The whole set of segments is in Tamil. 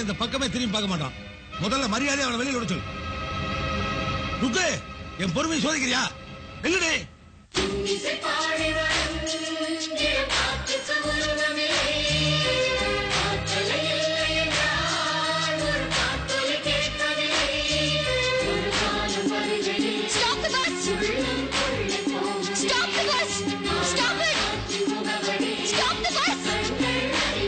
இனிமே இந்த பக்கமே திரும்பி பார்க்க மாட்டான் முதல்ல மரியாதை அவனை வெளியில விட சொல்லு ருக்கு என் பொறுமையை சோதிக்கிறியா என்னடே Stop the bus! Stop the bus! Stop it! Stop the bus!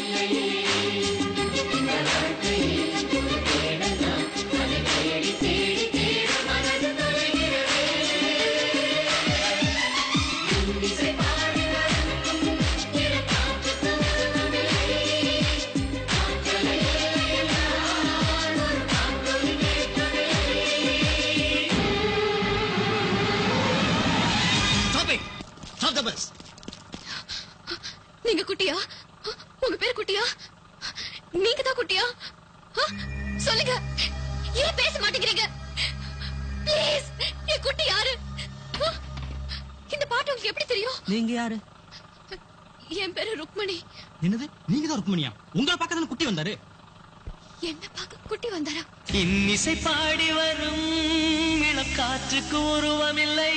Stop it! Stop the bus! நீங்க குட்டியா உங்க பேர் குட்டியா நீங்க தான் குட்டியா ஆ? சொல்லுங்க ஏன் பேச மாட்டேங்கிறீங்க ப்ளீஸ் என் குட்டி யாரு ஆ? இந்த பாட்டு உங்களுக்கு எப்படி தெரியும் நீங்க யாரு என் பேரு ருக்மணி என்னது நீங்க தான் ருக்மணியா உங்களை பார்க்க தானே குட்டி வந்தாரு என்ன பார்க்க குட்டி வந்தாரா இன்னிசை பாடி வரும் இளக்காற்றுக்கு உருவமில்லை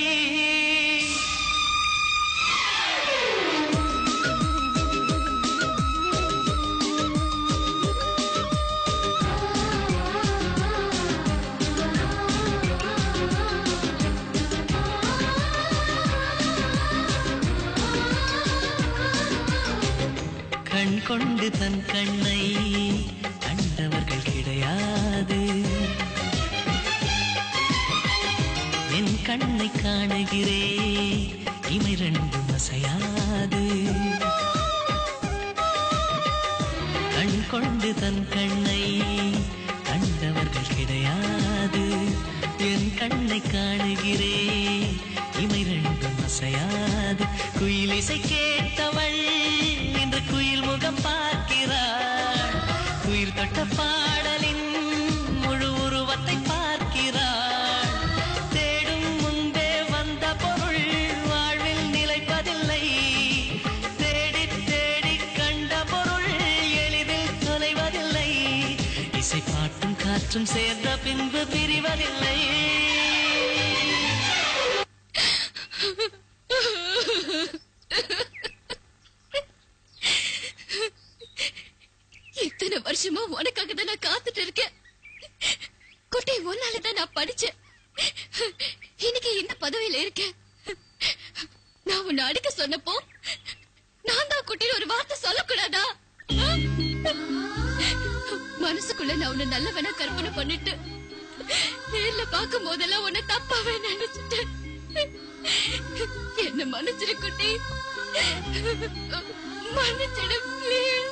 கண் கொண்டு தன் கண்ணை கண்டவர்கள் கிடையாது என் கண்ணை காணுகிறே இமை ரெண்டும் அசையாது கண் கொண்டு தன் கண்ணை கண்டவர்கள் கிடையாது என் கண்ணை காணுகிறே இமை ரெண்டும் அசையாது குயிலிசை கேட்டவள் இன்று குயில் முகம் பார்க்கிறாள் குயில் தொட்ட பாடலின் முழு உருவத்தை பார்க்கிறாள் தேடும் முன்பே வந்த பொருள் வாழ்வில் நிலைப்பதில்லை தேடி தேடி கண்ட பொருள் எளிதில் தொலைவதில்லை இசை பாட்டும் காற்றும் சேர்ந்த பின்பு பிரிவதில்லை இத்தனை வருஷமா உனக்காக தான் நான் காத்துட்டு இருக்கேன் குட்டி உன்னால தான் நான் படிச்சேன் இன்னைக்கு இந்த பதவியில இருக்கேன் நான் உன்னை அடிக்க சொன்னப்போ நான் தான் குட்டின்னு ஒரு வார்த்தை சொல்லக்கூடாதா மனசுக்குள்ள நான் உன்னை நல்லவனா கற்பனை பண்ணிட்டு நேர்ல பார்க்கும் போதெல்லாம் உன்னை தப்பாவே நினைச்சிட்டேன் என்ன மன்னிச்சிரு குட்டி மன்னிச்சிடு please.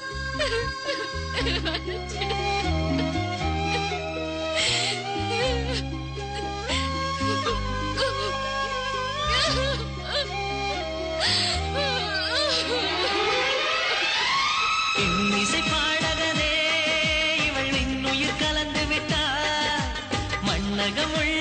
இன்னிசை பாடகனே இவள் இன்னுயிர் கலந்து விட்டார் மண்ணகம் உள்ள